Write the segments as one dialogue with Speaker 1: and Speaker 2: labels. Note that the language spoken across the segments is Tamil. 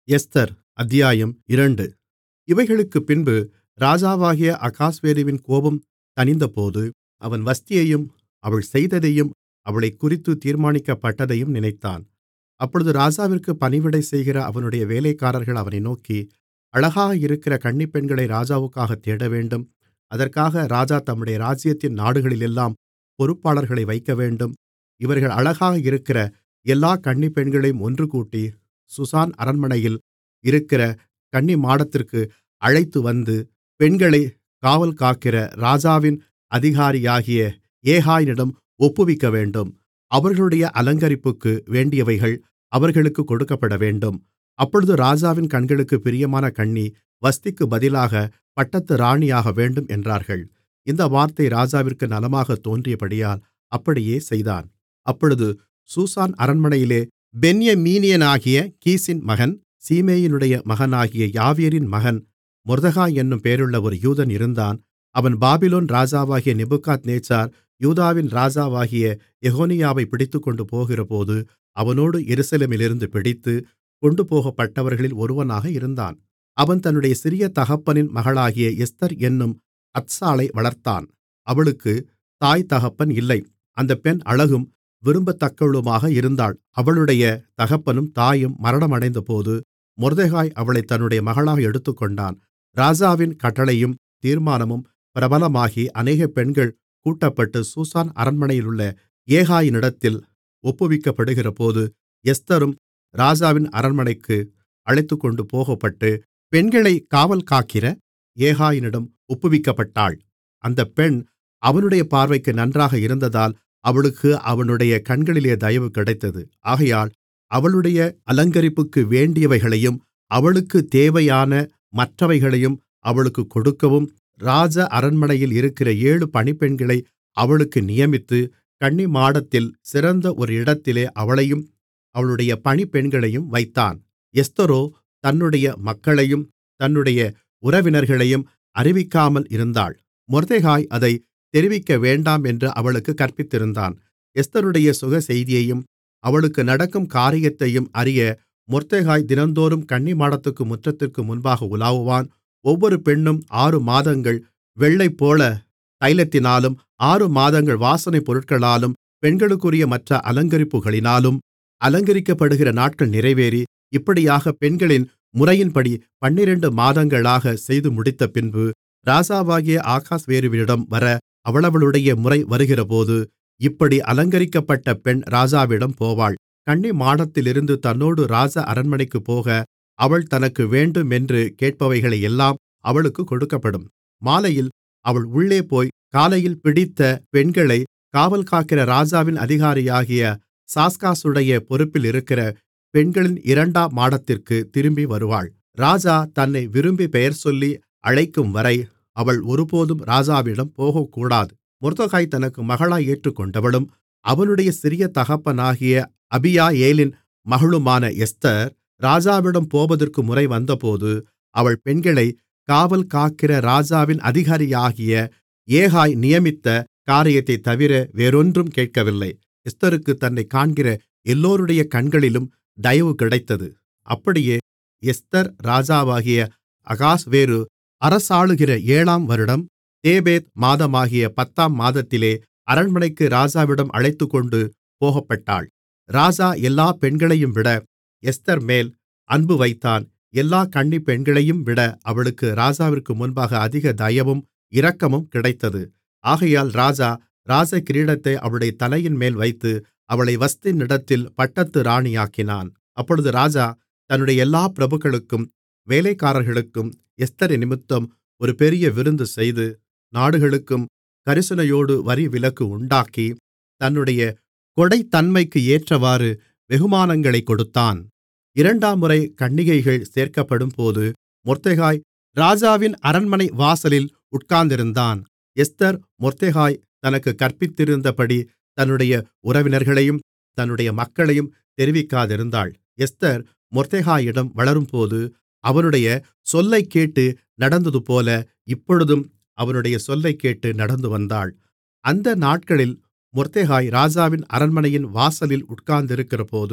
Speaker 1: எஸ்தர் அத்தியாயம் இரண்டு இவைகளுக்குப் பின்பு ராஜாவாகிய அகாஸ்வேருவின் கோபம் தணிந்தபோது அவன் வஸ்தியையும் அவள் செய்ததையும் அவளைக்குறித்துத் தீர்மானிக்கப்பட்டதையும் நினைத்தான் அப்பொழுது ராஜாவிற்குப் பணிவிடை செய்கிற அவனுடைய வேலைக்காரர்கள் அவனை நோக்கி அழகாக இருக்கிற கன்னிப்பெண்களை ராஜாவுக்காகத் தேடவேண்டும் அதற்காக ராஜா தம்முடைய ராஜ்யத்தின் நாடுகளிலெல்லாம் பொறுப்பாளர்களை வைக்கவேண்டும் இவர்கள் அழகாக இருக்கிற எல்லாக் கன்னிப்பெண்களையும் ஒன்றுகூட்டி சூசான் அரண்மனையில் இருக்கிற கன்னிமாடத்திற்கு அழைத்துவந்து பெண்களைக் காவல்காக்கிற ராஜாவின் அதிகாரியாகிய ஏகாயனிடம் ஒப்புவிக்கவேண்டும் அவர்களுடைய அலங்கரிப்புக்கு வேண்டியவைகள் அவர்களுக்குக் கொடுக்கப்படவேண்டும் அப்பொழுது ராஜாவின் கண்களுக்குப் பிரியமான கன்னி வஸ்திக்குப் பதிலாகப் பட்டத்து ராணியாகவேண்டும் என்றார்கள் இந்த வார்த்தை ராஜாவிற்கு நலமாகத் தோன்றியபடியால் அப்படியே செய்தான் அப்பொழுது சூசான் அரண்மனையிலே பென்யமீனியனாகிய கீசின் மகன் சீமேயினுடைய மகனாகிய யாவீரின் மகன் மொர்தெகாய் என்னும் பெயருள்ள ஒரு யூதன் இருந்தான் அவன் பாபிலோன் ராஜாவாகிய நேபுகாத்நேச்சார் யூதாவின் ராஜாவாகிய எகொனியாவைப் பிடித்துக்கொண்டு போகிறபோது அவனோடு எருசலேமிலிருந்து பிடித்து கொண்டுபோகப்பட்டவர்களில் ஒருவனாக இருந்தான் அவன் தன்னுடைய சிறிய தகப்பனின் மகளாகிய எஸ்தர் என்னும் அத்சாளை வளர்த்தான் அவளுக்குத் தாய் தகப்பன் இல்லை அந்தப் பெண் அழகும் விரும்பத்தக்கவளுமாக இருந்தாள் அவளுடைய தகப்பனும் தாயும் மரணமடைந்தபோது மொர்தெகாய் அவளைத் தன்னுடைய மகளாக எடுத்துக்கொண்டான் ராஜாவின் கட்டளையும் தீர்மானமும் பிரபலமாகி அநேக பெண்கள் கூட்டப்பட்டு சூசான் அரண்மனையிலுள்ள ஏகாயினிடத்தில் ஒப்புவிக்கப்படுகிறபோது எஸ்தரும் ராஜாவின் அரண்மனைக்கு அழைத்துக்கொண்டு போகப்பட்டு பெண்களைக் காவல்காக்கிற ஏகாயனிடம் ஒப்புவிக்கப்பட்டாள் அந்தப் பெண் அவனுடைய பார்வைக்கு நன்றாக இருந்ததால் அவளுக்கு அவனுடைய கண்களிலே தயவு கிடைத்தது ஆகையால் அவளுடைய அலங்கரிப்புக்கு வேண்டியவைகளையும் அவளுக்குத் தேவையான மற்றவைகளையும் அவளுக்குக் கொடுக்கவும் ராஜ அரண்மனையில் இருக்கிற ஏழு பணிப்பெண்களை அவளுக்கு நியமித்து கன்னிமாடத்தில் சிறந்த ஒரு இடத்திலே அவளையும் அவளுடைய பணிப்பெண்களையும் வைத்தான் எஸ்தரோ தன்னுடைய மக்களையும் தன்னுடைய உறவினர்களையும் அறிவிக்காமல் இருந்தாள் மொர்தெகாய் அதைத் தெரிவிக்கவேண்டாம் என்று அவளுக்குக் கற்பித்திருந்தான் எஸ்தருடைய சுகசெய்தியையும் அவளுக்கு நடக்கும் காரியத்தையும் அறிய மொர்தெகாய் தினந்தோறும் கன்னிமாடத்துக்கு முற்றத்திற்கு முன்பாக உலாவுவான் ஒவ்வொரு பெண்ணும் ஆறு மாதங்கள் வெள்ளைப்போள தைலத்தினாலும் ஆறு மாதங்கள் வாசனைப் பொருட்களாலும் பெண்களுக்குரிய மற்ற அலங்கரிப்புகளினாலும் அலங்கரிக்கப்படுகிற நாட்கள் நிறைவேறி இப்படியாக பெண்களின் முறையின்படி பன்னிரண்டு மாதங்களாக செய்து முடித்தபின்பு ராஜாவாகிய ஆகாஸ்வேருவினிடம் வர அவளவளுடைய முறை வருகிறபோது இப்படி அலங்கரிக்கப்பட்ட பெண் ராஜாவிடம் போவாள் கன்னிமாடத்திலிருந்து தன்னோடு ராஜ அரண்மனைக்குப் போக அவள் தனக்கு வேண்டுமென்று கேட்பவைகளையெல்லாம் அவளுக்குக் கொடுக்கப்படும் மாலையில் அவள் உள்ளே போய் காலையில் பிடித்த பெண்களை காவல்காக்கிற ராஜாவின் அதிகாரியாகிய சாஸ்காசுடைய பொறுப்பில் இருக்கிற பெண்களின் இரண்டாம் மாடத்திற்கு திரும்பி வருவாள் ராஜா தன்னை விரும்பி பெயர் சொல்லி அழைக்கும் வரை அவள் ஒருபோதும் ராஜாவிடம் போகக்கூடாது மொர்தெகாய் தனக்கு மகளாய் ஏற்றுக்கொண்டவளும் அவனுடைய சிறிய தகப்பனாகிய அபியாயேலின் மகளுமான எஸ்தர் ராஜாவிடம் போவதற்கு முறை வந்தபோது அவள் பெண்களை காவல் காக்கிற ராஜாவின் அதிகாரியாகிய ஏகாய் நியமித்த காரியத்தைத் தவிர வேறொன்றும் கேட்கவில்லை எஸ்தருக்கு தன்னை காண்கிற எல்லோருடைய கண்களிலும் தயவு கிடைத்தது அப்படியே எஸ்தர் ராஜாவாகிய அகாஸ்வேரு அரசாளுகிற ஏழாம் வருடம் தேபேத் மாதமாகிய பத்தாம் மாதத்திலே அரண்மனைக்கு ராஜாவிடம் அழைத்துக்கொண்டு போகப்பட்டாள் ராஜா எல்லா பெண்களையும் விட எஸ்தர் மேல் அன்பு வைத்தான் எல்லா கன்னிப்பெண்களையும் விட அவளுக்கு ராஜாவிற்கு முன்பாக அதிக தயவும் இரக்கமும் கிடைத்தது ஆகையால் ராஜா ராஜகிரீடத்தை அவளுடைய தலையின்மேல் வைத்து அவளை வஸ்தினிடத்தில் பட்டத்து ராணியாக்கினான் அப்பொழுது ராஜா தன்னுடைய எல்லா பிரபுக்களுக்கும் வேலைக்காரர்களுக்கும் எஸ்தரினிமித்தம் ஒரு பெரிய விருந்து செய்து நாடுகளுக்கும் கரிசனையோடு வரிவிலக்கு உண்டாக்கி தன்னுடைய கொடைத்தன்மைக்கு ஏற்றவாறு வெகுமானங்களைக் கொடுத்தான் இரண்டாம் முறை கன்னிகைகள் சேர்க்கப்படும்போது மொர்தெகாய் ராஜாவின் அரண்மனை வாசலில் உட்கார்ந்திருந்தான் எஸ்தர் மொர்தெகாய் தனக்கு கற்பித்திருந்தபடி தன்னுடைய உறவினர்களையும் தன்னுடைய மக்களையும் தெரிவிக்காதிருந்தாள் எஸ்தர் மொர்தெகாயிடம் வளரும்போது அவனுடைய சொல்லைக் கேட்டு நடந்ததுபோல இப்பொழுதும் அவனுடைய சொல்லைக் கேட்டு நடந்து வந்தாள் அந்த நாட்களில் மொர்தெகாய் ராஜாவின் அரண்மனையின் வாசலில் உட்கார்ந்திருக்கிறபோது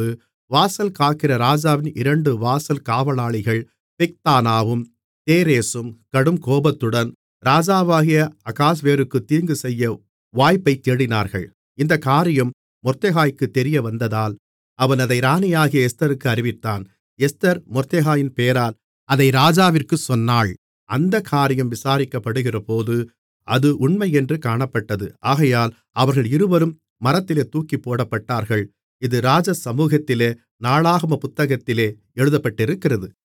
Speaker 1: வாசல் காக்கிற ராஜாவின் இரண்டு வாசல் காவலாளிகள் பிக்தானாவும் தேரேசும் கடுங்கோபத்துடன் ராஜாவாகிய அகாஸ்வேருக்குத் தீங்குசெய்ய வாய்ப்பைத் தேடினார்கள் இந்தக் காரியம் மொர்தெகாய்க்குத் தெரியவந்ததால் அவன் அதை ராணியாகிய எஸ்தருக்கு அறிவித்தான் எஸ்தர் மொர்தெகாயின் பெயரால் அதை ராஜாவிற்குச் சொன்னாள் அந்தக் காரியம் விசாரிக்கப்படுகிறபோது அது உண்மையென்று காணப்பட்டது ஆகையால் அவர்கள் இருவரும் மரத்திலே தூக்கிப்போடப்பட்டார்கள் இது ராஜ சமுகத்திலே நாளாகமப் புத்தகத்திலே எழுதப்பட்டிருக்கிறது